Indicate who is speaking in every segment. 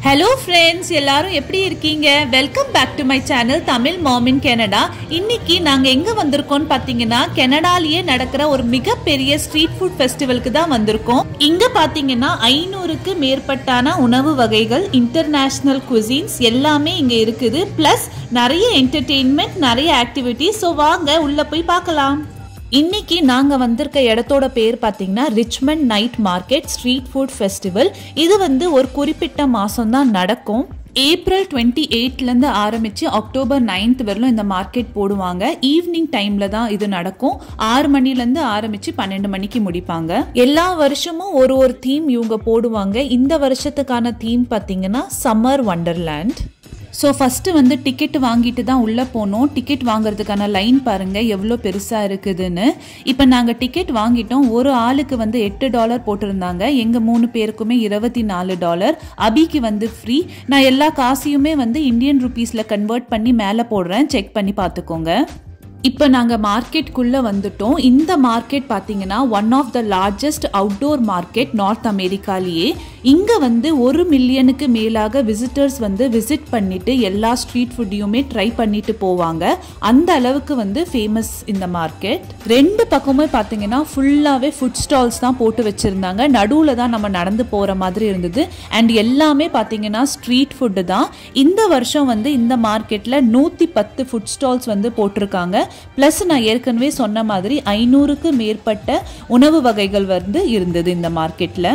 Speaker 1: hello friends எல்லாரும் எப்படி இருக்கீங்க welcome back to my channel Tamil mom in Canada இன்னைக்கு நாங்கள் எங்கே வந்திருக்கோம்னு பார்த்தீங்கன்னா கனடாலேயே நடக்கிற ஒரு மிகப்பெரிய ஸ்ட்ரீட் ஃபுட் ஃபெஸ்டிவலுக்கு தான் வந்திருக்கோம் இங்கே பார்த்தீங்கன்னா ஐநூறுக்கு மேற்பட்டான உணவு வகைகள் இன்டர்நேஷ்னல் குசின்ஸ் எல்லாமே இங்கே இருக்குது ப்ளஸ் நிறைய என்டர்டெயின்மெண்ட் நிறைய ஆக்டிவிட்டிஸ் ஸோ வாங்க உள்ளே போய் பார்க்கலாம் இன்னைக்கு நாங்கள் வந்திருக்க இடத்தோட பேர் பார்த்தீங்கன்னா Richmond night market street food festival இது வந்து ஒரு குறிப்பிட்ட மாதம் தான் நடக்கும் ஏப்ரல் டுவெண்ட்டி எயிட்லேருந்து ஆரம்பித்து அக்டோபர் நைன்த் வரலும் இந்த மார்க்கெட் போடுவாங்க ஈவினிங் டைமில் தான் இது நடக்கும் ஆறு மணிலேருந்து ஆரம்பித்து பன்னெண்டு மணிக்கு முடிப்பாங்க எல்லா வருஷமும் ஒரு ஒரு தீம் இவங்க போடுவாங்க இந்த வருஷத்துக்கான தீம் பார்த்தீங்கன்னா சம்மர் வண்டர்லேண்ட் ஸோ ஃபஸ்ட்டு வந்து டிக்கெட் வாங்கிட்டு தான் உள்ளே போனோம் டிக்கெட் வாங்குறதுக்கான லைன் பாருங்கள் எவ்வளோ பெருசாக இருக்குதுன்னு இப்போ நாங்கள் டிக்கெட் வாங்கிட்டோம் ஒரு ஆளுக்கு வந்து எட்டு டாலர் போட்டிருந்தாங்க எங்கள் மூணு பேருக்குமே இருபத்தி நாலு டாலர் அபிக்கு வந்து ஃப்ரீ நான் எல்லா காசையுமே வந்து இந்தியன் ருபீஸில் கன்வெர்ட் பண்ணி மேலே போடுறேன் செக் பண்ணி பார்த்துக்கோங்க இப்போ நாங்கள் மார்க்கெட்குள்ளே வந்துட்டோம் இந்த மார்க்கெட் பார்த்தீங்கன்னா one of the largest outdoor market North அமெரிக்காலேயே இங்கே வந்து ஒரு மில்லியனுக்கு மேலாக விசிட்டர்ஸ் வந்து விசிட் பண்ணிட்டு எல்லா ஸ்ட்ரீட் ஃபுட்டையுமே ட்ரை பண்ணிட்டு போவாங்க அந்த அளவுக்கு வந்து ஃபேமஸ் இந்த மார்க்கெட் ரெண்டு பக்கமுமே பார்த்தீங்கன்னா ஃபுல்லாகவே ஃபுட் ஸ்டால்ஸ் தான் போட்டு வச்சுருந்தாங்க நடுவில் தான் நம்ம நடந்து போகிற மாதிரி இருந்தது அண்ட் எல்லாமே பார்த்தீங்கன்னா ஸ்ட்ரீட் ஃபுட்டு தான் இந்த வருஷம் வந்து இந்த மார்க்கெட்டில் நூற்றி பத்து ஃபுட் ஸ்டால்ஸ் வந்து போட்டிருக்காங்க ப்ளஸ் நான் ஏற்கனவே சொன்ன மாதிரி ஐநூறுக்கு மேற்பட்ட உணவு வகைகள் வந்து இருந்தது இந்த மார்க்கெட்டில்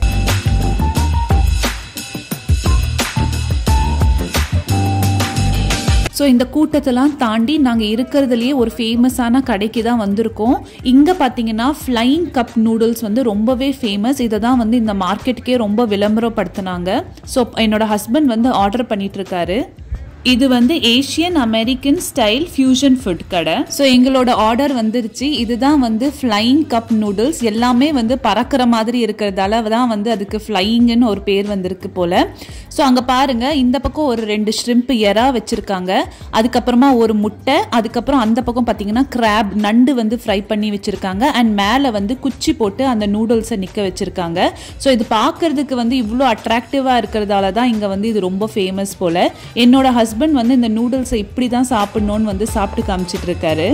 Speaker 1: ஸோ இந்த கூட்டத்தெல்லாம் தாண்டி நாங்கள் இருக்கிறதுலையே ஒரு ஃபேமஸான கடைக்கு தான் வந்திருக்கோம் இங்கே பார்த்தீங்கன்னா ஃப்ளைங் கப் நூடுல்ஸ் வந்து ரொம்பவே ஃபேமஸ் இதை தான் வந்து இந்த மார்க்கெட்டுக்கே ரொம்ப விளம்பரப்படுத்தினாங்க ஸோ என்னோட ஹஸ்பண்ட் வந்து ஆர்டர் பண்ணிட்டு இருக்காரு இது வந்து Asian American style fusion food கடை ஸோ எங்களோட ஆர்டர் வந்துருச்சு இதுதான் வந்து ஃப்ளைங் கப் நூடுல்ஸ் எல்லாமே வந்து பறக்கிற மாதிரி இருக்கிறதால தான் வந்து அதுக்கு ஃப்ளையிங்னு ஒரு பேர் வந்திருக்கு போல் ஸோ அங்கே பாருங்கள் இந்த பக்கம் ஒரு ரெண்டு ஷ்ரிம்ப் எறா வச்சுருக்காங்க அதுக்கப்புறமா ஒரு முட்டை அதுக்கப்புறம் அந்த பக்கம் பார்த்தீங்கன்னா கிராப் நண்டு வந்து ஃப்ரை பண்ணி வச்சுருக்காங்க அண்ட் மேலே வந்து குச்சி போட்டு அந்த நூடுல்ஸை நிற்க வச்சுருக்காங்க ஸோ இது பார்க்குறதுக்கு வந்து இவ்வளோ அட்ராக்டிவாக இருக்கிறதால தான் இங்கே வந்து இது ரொம்ப ஃபேமஸ் போல் என்னோட ஹஸ்பண்ட் ஹஸ்பண்ட் வந்து இந்த நூடுல்ஸை இப்படி தான் சாப்பிட்ணுன்னு வந்து சாப்பிட்டு காமிச்சிட்டு இருக்காரு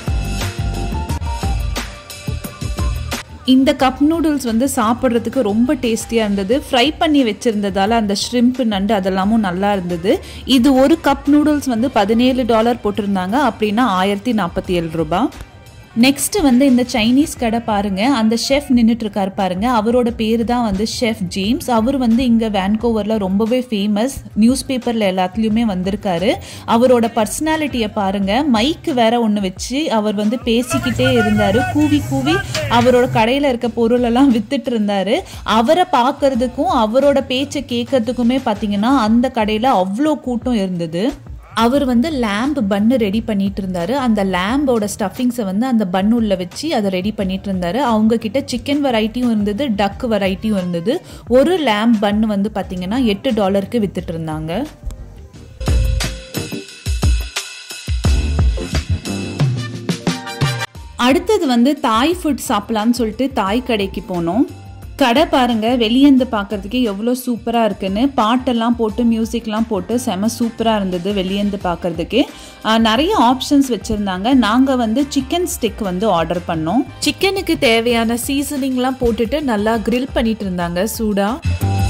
Speaker 1: இந்த கப் நூடுல்ஸ் வந்து சாப்பிட்றதுக்கு ரொம்ப டேஸ்டியாக இருந்தது ஃப்ரை பண்ணி வச்சுருந்ததால் அந்த ஷ்ரிம்ப் நண்டு அதெல்லாமும் நல்லா இருந்தது இது ஒரு கப் நூடுல்ஸ் வந்து பதினேழு டாலர் போட்டிருந்தாங்க அப்படின்னா ஆயிரத்தி நாற்பத்தி ஏழு ரூபாய் நெக்ஸ்ட் வந்து இந்த சைனீஸ் கடை பாருங்க அந்த ஷெஃப் நின்றுட்டு இருக்காரு பாருங்க அவரோட பேர் தான் வந்து ஷெஃப் ஜேம்ஸ் அவர் வந்து இங்கே வேன்கோவரில் ரொம்பவே ஃபேமஸ் நியூஸ் பேப்பரில் எல்லாத்துலேயுமே வந்திருக்காரு அவரோட பர்சனாலிட்டியை பாருங்க மைக்கு வேற ஒன்று வச்சு அவர் வந்து பேசிக்கிட்டே இருந்தார் கூவி கூவி அவரோட கடையில் இருக்க பொருளெல்லாம் வித்துட்டு இருந்தாரு அவரை பார்க்கறதுக்கும் அவரோட பேச்சை கேட்கறதுக்குமே பார்த்தீங்கன்னா அந்த கடையில் அவ்வளோ கூட்டம் இருந்தது அவர் வந்து லேம்ப் பன்னு ரெடி பண்ணிட்டு இருந்தாரு அந்த லேம்போட ஸ்டஃபிங்ஸை வந்து அந்த பன் உள்ள வச்சு அதை ரெடி பண்ணிட்டு இருந்தாரு அவங்க கிட்ட சிக்கன் வெரைட்டியும் இருந்தது டக் வெரைட்டியும் இருந்தது ஒரு லேம்ப் பன் வந்து பார்த்தீங்கன்னா எட்டு டாலருக்கு வித்துட்டு இருந்தாங்க அடுத்தது வந்து தாய் ஃபுட் சாப்பிடலான்னு சொல்லிட்டு தாய் கடைக்கு போனோம் கடை பாருங்க வெளியேந்து பார்க்கறதுக்கே எவ்வளோ சூப்பராக இருக்குன்னு பாட்டெல்லாம் போட்டு மியூசிக்லாம் போட்டு செம சூப்பராக இருந்தது வெளியேந்து பார்க்கறதுக்கே நிறைய ஆப்ஷன்ஸ் வச்சுருந்தாங்க நாங்கள் வந்து சிக்கன் ஸ்டிக் வந்து ஆர்டர் பண்ணோம் சிக்கனுக்கு தேவையான சீசனிங்லாம் போட்டுட்டு நல்லா கிரில் பண்ணிட்டு இருந்தாங்க சூடாக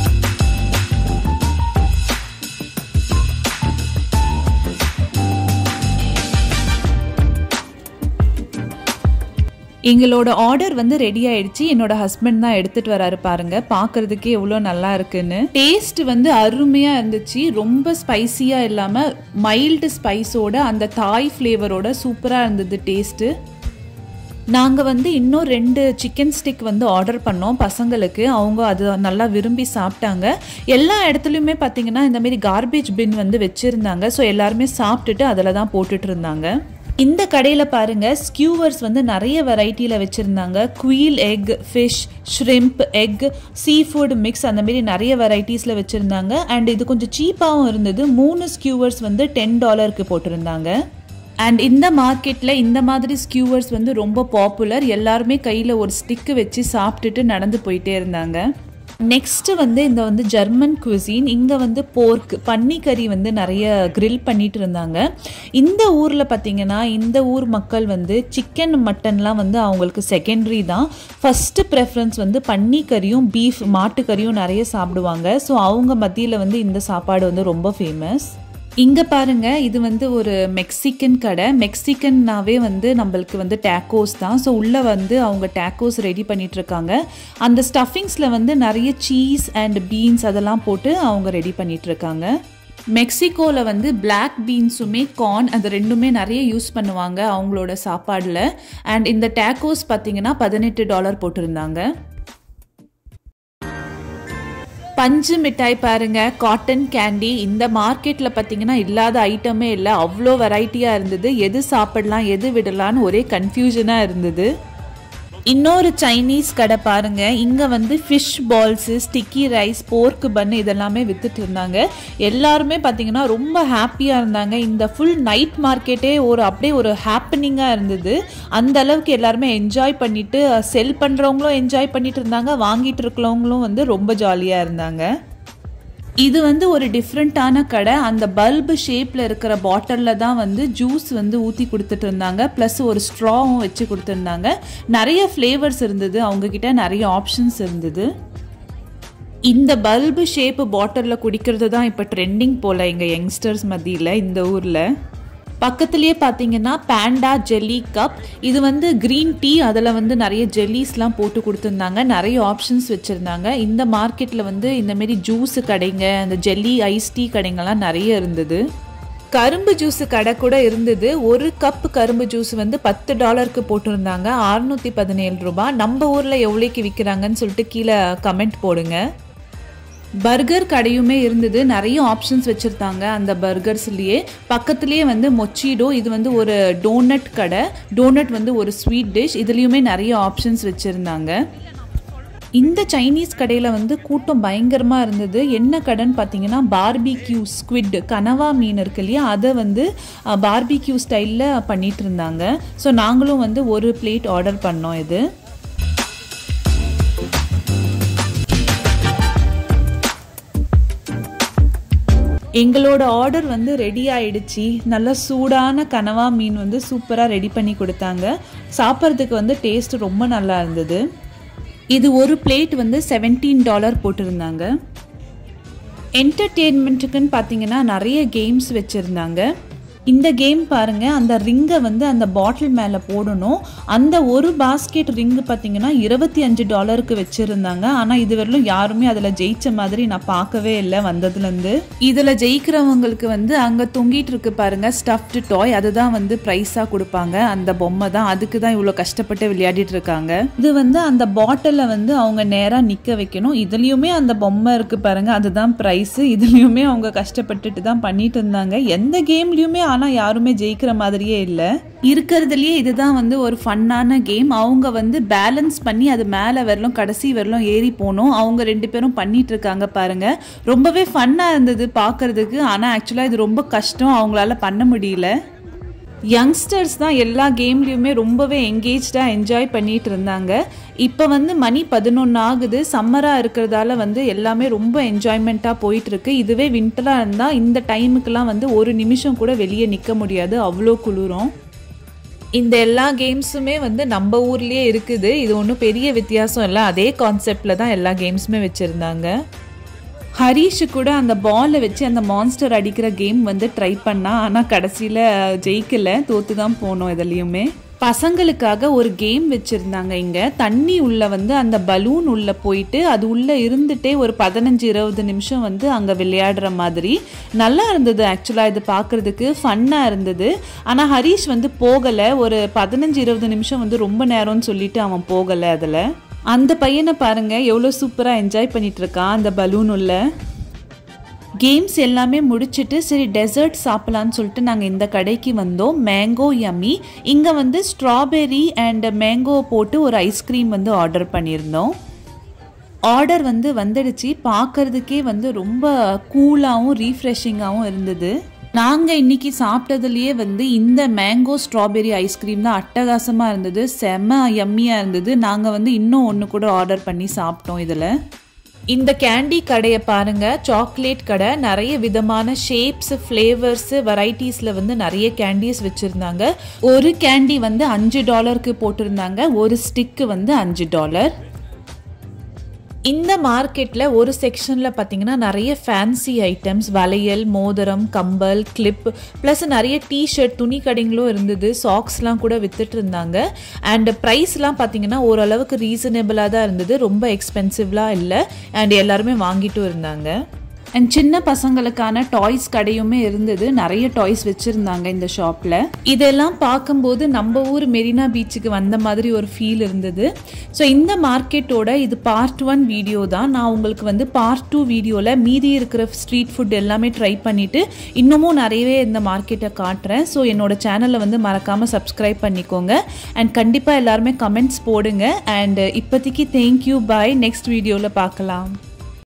Speaker 1: எங்களோட ஆர்டர் வந்து ரெடி ஆயிடுச்சு என்னோட ஹஸ்பண்ட் தான் எடுத்துட்டு வராரு பாருங்க பார்க்கறதுக்கே எவ்வளோ நல்லா இருக்குன்னு டேஸ்ட் வந்து அருமையா இருந்துச்சு ரொம்ப ஸ்பைசியா இல்லாம மைல்டு ஸ்பைஸோட அந்த தாய் ஃப்ளேவரோட சூப்பரா இருந்தது டேஸ்ட்டு நாங்கள் வந்து இன்னும் ரெண்டு சிக்கன் ஸ்டிக் வந்து ஆர்டர் பண்ணோம் பசங்களுக்கு அவங்க அது நல்லா விரும்பி சாப்பிட்டாங்க எல்லா இடத்துலையுமே பார்த்தீங்கன்னா இந்தமாரி கார்பேஜ் பின் வந்து வச்சுருந்தாங்க ஸோ எல்லாருமே சாப்பிட்டுட்டு அதில் தான் போட்டுட்டு இருந்தாங்க இந்த கடையில் பாருங்க ஸ்கியூவர்ஸ் வந்து நிறைய வெரைட்டியில் வச்சுருந்தாங்க quail egg fish shrimp egg seafood mix அந்த மாதிரி நிறைய வெரைட்டிஸில் வச்சுருந்தாங்க அண்ட் இது கொஞ்சம் சீப்பாகவும் இருந்தது மூணு ஸ்கியூவர்ஸ் வந்து டென் டாலருக்கு போட்டிருந்தாங்க அண்ட் இந்த மார்க்கெட்டில் இந்த மாதிரி ஸ்கியூவர்ஸ் வந்து ரொம்ப பாப்புலர் எல்லாருமே கையில் ஒரு ஸ்டிக்கு வச்சு சாப்பிட்டுட்டு நடந்து போயிட்டே இருந்தாங்க நெக்ஸ்ட் வந்து இந்த வந்து ஜெர்மன் குவிசின் இங்கே வந்து போர்க் பன்னி கறி வந்து நிறைய grill பண்ணிட்டு இருந்தாங்க இந்த ஊரில் பார்த்தீங்கன்னா இந்த ஊர் மக்கள் வந்து சிக்கன் மட்டன்லாம் வந்து அவங்களுக்கு செகண்டரி தான் ஃபஸ்ட்டு ப்ரெஃபரன்ஸ் வந்து பன்னி கறியும் பீஃப் மாட்டுக்கறியும் நிறைய சாப்பிடுவாங்க ஸோ அவங்க மத்தியில் வந்து இந்த சாப்பாடு வந்து ரொம்ப ஃபேமஸ் இங்கே பாருங்க இது வந்து ஒரு மெக்சிகன் கடை மெக்சிகன்னாவே வந்து நம்மளுக்கு வந்து டேக்கோஸ் தான் ஸோ உள்ளே வந்து அவங்க டேக்கோஸ் ரெடி பண்ணிட்டு இருக்காங்க அந்த ஸ்டஃபிங்ஸில் வந்து நிறைய சீஸ் அண்ட் பீன்ஸ் அதெல்லாம் போட்டு அவங்க ரெடி பண்ணிட்டு இருக்காங்க மெக்சிகோவில் வந்து பிளாக் பீன்ஸுமே கார்ன் அது ரெண்டுமே நிறைய யூஸ் பண்ணுவாங்க அவங்களோட சாப்பாடில் அண்ட் இந்த டேக்கோஸ் பார்த்தீங்கன்னா பதினெட்டு டாலர் போட்டிருந்தாங்க பஞ்சு மிட்டாய் பாருங்க காட்டன் கேண்டி இந்த மார்க்கெட்டில் பார்த்தீங்கன்னா இல்லாத ஐட்டமே இல்லை அவ்வளோ வெரைட்டியாக இருந்தது எது சாப்பிடலாம் எது விடலான்னு ஒரே கன்ஃபியூஷனாக இருந்தது இன்னொரு சைனீஸ் கடை பாருங்க இங்கே வந்து fish balls sticky rice pork bun இதெல்லாமே வித்துட்டு இருந்தாங்க எல்லாருமே பார்த்தீங்கன்னா ரொம்ப ஹாப்பியாக இருந்தாங்க இந்த ஃபுல் நைட் மார்க்கெட்டே ஒரு அப்படியே ஒரு ஹாப்பனிங்காக இருந்தது அந்த அளவுக்கு எல்லாருமே என்ஜாய் பண்ணிட்டு செல் பண்ணுறவங்களும் என்ஜாய் பண்ணிட்டு இருந்தாங்க வாங்கிட்டு இருக்கிறவங்களும் வந்து ரொம்ப ஜாலியாக இருந்தாங்க இது வந்து ஒரு டிஃப்ரெண்ட்டான கடை அந்த பல்பு ஷேப்பில் இருக்கிற பாட்டிலில் தான் வந்து ஜூஸ் வந்து ஊற்றி கொடுத்துட்டு இருந்தாங்க ப்ளஸ் ஒரு ஸ்ட்ராவும் வச்சு கொடுத்துருந்தாங்க நிறைய ஃப்ளேவர்ஸ் இருந்தது அவங்கக்கிட்ட நிறைய ஆப்ஷன்ஸ் இருந்தது இந்த பல்பு ஷேப்பு பாட்டிலில் குடிக்கிறது தான் இப்போ ட்ரெண்டிங் போல் எங்கள் யங்ஸ்டர்ஸ் மத்தியில் இந்த ஊரில் பக்கத்துலேயே பார்த்தீங்கன்னா பேண்டா ஜெல்லி கப் இது வந்து க்ரீன் டீ அதில் வந்து நிறைய ஜெல்லிஸ்லாம் போட்டு கொடுத்துருந்தாங்க நிறைய ஆப்ஷன்ஸ் வச்சுருந்தாங்க இந்த மார்க்கெட்டில் வந்து இந்தமாரி ஜூஸு கடைங்க அந்த ஜெல்லி ஐஸ் டீ கடைங்கெல்லாம் நிறைய இருந்தது கரும்பு ஜூஸ் கடை கூட இருந்தது ஒரு கப் கரும்பு ஜூஸ் வந்து பத்து டாலருக்கு போட்டிருந்தாங்க அறுநூற்றி பதினேழு ரூபாய் நம்ம ஊரில் எவ்வளோக்கு விற்கிறாங்கன்னு சொல்லிட்டு கீழே கமெண்ட் போடுங்க பர்கர் கடையுமே இருந்தது நிறைய ஆப்ஷன்ஸ் வச்சுருந்தாங்க அந்த பர்கர்ஸ்லேயே பக்கத்துலேயே வந்து மொச்சிடோ இது வந்து ஒரு டோனட் கடை டோனட் வந்து ஒரு ஸ்வீட் டிஷ் இதுலேயுமே நிறைய ஆப்ஷன்ஸ் வச்சுருந்தாங்க இந்த சைனீஸ் கடையில் வந்து கூட்டம் பயங்கரமாக இருந்தது என்ன கடைன்னு பார்த்தீங்கன்னா பார்பிக்யூ ஸ்குவிட் கனவா மீன் இருக்கு இல்லையா அதை வந்து பார்பிக்யூ ஸ்டைலில் பண்ணிட்டு இருந்தாங்க ஸோ நாங்களும் வந்து ஒரு பிளேட் ஆர்டர் பண்ணோம் இது எங்களோட ஆர்டர் வந்து ரெடி ஆயிடுச்சு நல்ல சூடான கனவா மீன் வந்து சூப்பராக ரெடி பண்ணி கொடுத்தாங்க சாப்பிட்றதுக்கு வந்து டேஸ்ட் ரொம்ப நல்லா இருந்தது இது ஒரு பிளேட் வந்து செவன்டீன் டாலர் போட்டிருந்தாங்க என்டர்டெயின்மெண்ட்டுக்குன்னு பார்த்தீங்கன்னா நிறைய கேம்ஸ் வச்சுருந்தாங்க இந்த கேம் பாருங்க அந்த ரிங்கை வந்து அந்த பாட்டில் மேலே போடணும் அந்த ஒரு பாஸ்கெட் ரிங்கு பார்த்தீங்கன்னா இருபத்தி அஞ்சு டாலருக்கு வச்சுருந்தாங்க ஆனால் இதுவரையிலும் யாருமே அதில் ஜெயிச்ச மாதிரி நான் பார்க்கவே இல்லை வந்ததுலேருந்து இதில் ஜெயிக்கிறவங்களுக்கு வந்து அங்கே தொங்கிட்டு இருக்கு பாருங்க ஸ்டஃப்டு டாய் அதுதான் வந்து ப்ரைஸாக கொடுப்பாங்க அந்த பொம்மை தான் அதுக்கு தான் இவ்வளோ கஷ்டப்பட்டு விளையாடிட்டு இருக்காங்க இது வந்து அந்த பாட்டிலை வந்து அவங்க நேராக நிற்க வைக்கணும் இதுலேயுமே அந்த பொம்மை இருக்கு பாருங்க அதுதான் ப்ரைஸு இதுலேயுமே அவங்க கஷ்டப்பட்டுட்டு தான் பண்ணிட்டு இருந்தாங்க எந்த கேம்லேயுமே ஆனால் யாருமே ஜெயிக்கிற மாதிரியே இல்லை இருக்கிறதுலையே இதுதான் வந்து ஒரு ஃபன்னான கேம் அவங்க வந்து பேலன்ஸ் பண்ணி அது மேலே வரலும் கடைசி வரலும் ஏறி போகணும் அவங்க ரெண்டு பேரும் பண்ணிட்டு இருக்காங்க பாருங்க ரொம்பவே ஃபன்னாக இருந்தது பார்க்கறதுக்கு ஆனால் ஆக்சுவலாக இது ரொம்ப கஷ்டம் அவங்களால பண்ண முடியல யங்ஸ்டர்ஸ் தான் எல்லா கேம்லேயுமே ரொம்பவே என்கேஜாக என்ஜாய் பண்ணிட்டு இருந்தாங்க இப்போ வந்து மணி பதினொன்று ஆகுது சம்மராக இருக்கிறதால வந்து எல்லாமே ரொம்ப என்ஜாய்மெண்ட்டாக போயிட்டுருக்கு இதுவே வின்டராக இருந்தால் இந்த டைமுக்கெல்லாம் வந்து ஒரு நிமிஷம் கூட வெளியே நிற்க முடியாது அவ்வளோ குளிரும் இந்த எல்லா கேம்ஸுமே வந்து நம்ம ஊர்லேயே இருக்குது இது ஒன்றும் பெரிய வித்தியாசம் இல்லை அதே கான்செப்டில் தான் எல்லா கேம்ஸுமே வச்சுருந்தாங்க ஹரீஷ் கூட அந்த பாலை வச்சு அந்த மான்ஸ்டர் அடிக்கிற கேம் வந்து ட்ரை பண்ணா ஆனால் கடைசியில் ஜெயிக்கல தோத்து தான் போனோம் இதுலேயுமே பசங்களுக்காக ஒரு கேம் வச்சுருந்தாங்க இங்கே தண்ணி உள்ள வந்து அந்த பலூன் உள்ளே போயிட்டு அது உள்ளே இருந்துட்டே ஒரு பதினஞ்சு இருபது நிமிஷம் வந்து அங்கே விளையாடுற மாதிரி நல்லா இருந்தது ஆக்சுவலாக இது பார்க்குறதுக்கு ஃபன்னாக இருந்தது ஆனால் ஹரீஷ் வந்து போகலை ஒரு பதினஞ்சு இருபது நிமிஷம் வந்து ரொம்ப நேரம்னு சொல்லிட்டு அவன் போகலை அதில் அந்த பையனை பாருங்க எவ்வளோ சூப்பராக என்ஜாய் பண்ணிட்டு இருக்கான் அந்த பலூன் உள்ள கேம்ஸ் எல்லாமே முடிச்சுட்டு சரி டெசர்ட் சாப்பிட்லான்னு சொல்லிட்டு நாங்கள் இந்த கடைக்கு வந்தோம் மேங்கோ யம்மி இங்கே வந்து ஸ்ட்ராபெரி அண்ட் மேங்கோ போட்டு ஒரு ஐஸ்கிரீம் வந்து ஆர்டர் பண்ணியிருந்தோம் ஆர்டர் வந்து வந்துடுச்சு பார்க்கறதுக்கே வந்து ரொம்ப கூலாகவும் ரீஃப்ரெஷிங்காகவும் இருந்தது நாங்கள் இன்னைக்கு சாப்பிட்டதுலேயே வந்து இந்த மேங்கோ ஸ்ட்ராபெரி ஐஸ்கிரீம் தான் அட்டகாசமாக இருந்தது செம்ம யம்மியாக இருந்தது நாங்கள் வந்து இன்னும் ஒன்று கூட ஆர்டர் பண்ணி சாப்பிட்டோம் இதில் இந்த கேண்டி கடையை பாருங்க சாக்லேட் கடை நிறைய விதமான ஷேப்ஸ் ஃப்ளேவர்ஸ் வெரைட்டிஸில் வந்து நிறைய கேண்டீஸ் வச்சுருந்தாங்க ஒரு கேண்டி வந்து அஞ்சு டாலருக்கு போட்டிருந்தாங்க ஒரு ஸ்டிக்கு வந்து அஞ்சு டாலர் இந்த மார்க்கெட்டில் ஒரு செக்ஷனில் பார்த்தீங்கன்னா நிறைய ஃபேன்சி ஐட்டம்ஸ் வளையல் மோதிரம் கம்பல் கிளிப் ப்ளஸ் நிறைய டிஷர்ட் துணி கடைங்களும் இருந்தது சாக்ஸ்லாம் கூட வித்துட்டு இருந்தாங்க அண்ட் ப்ரைஸ்லாம் பார்த்தீங்கன்னா ஓரளவுக்கு ரீசனபிளாக தான் இருந்தது ரொம்ப எக்ஸ்பென்சிவ்லாம் இல்லை அண்ட் எல்லாருமே வாங்கிட்டும் இருந்தாங்க அண்ட் சின்ன பசங்களுக்கான டாய்ஸ் கடையுமே இருந்தது நிறைய டாய்ஸ் வச்சுருந்தாங்க இந்த ஷாப்பில் இதெல்லாம் பார்க்கும்போது நம்ம ஊர் மெரினா பீச்சுக்கு வந்த மாதிரி ஒரு ஃபீல் இருந்தது ஸோ இந்த மார்க்கெட்டோட இது பார்ட் ஒன் வீடியோ தான் நான் உங்களுக்கு வந்து பார்ட் டூ வீடியோவில் மீதி இருக்கிற ஸ்ட்ரீட் ஃபுட் எல்லாமே ட்ரை பண்ணிவிட்டு இன்னமும் நிறையவே இந்த மார்க்கெட்டை காட்டுறேன் ஸோ என்னோட சேனலை வந்து மறக்காமல் சப்ஸ்கிரைப் பண்ணிக்கோங்க அண்ட் கண்டிப்பாக எல்லாருமே கமெண்ட்ஸ் போடுங்க அண்ட் இப்போதைக்கு தேங்க்யூ பாய் நெக்ஸ்ட் வீடியோவில் பார்க்கலாம்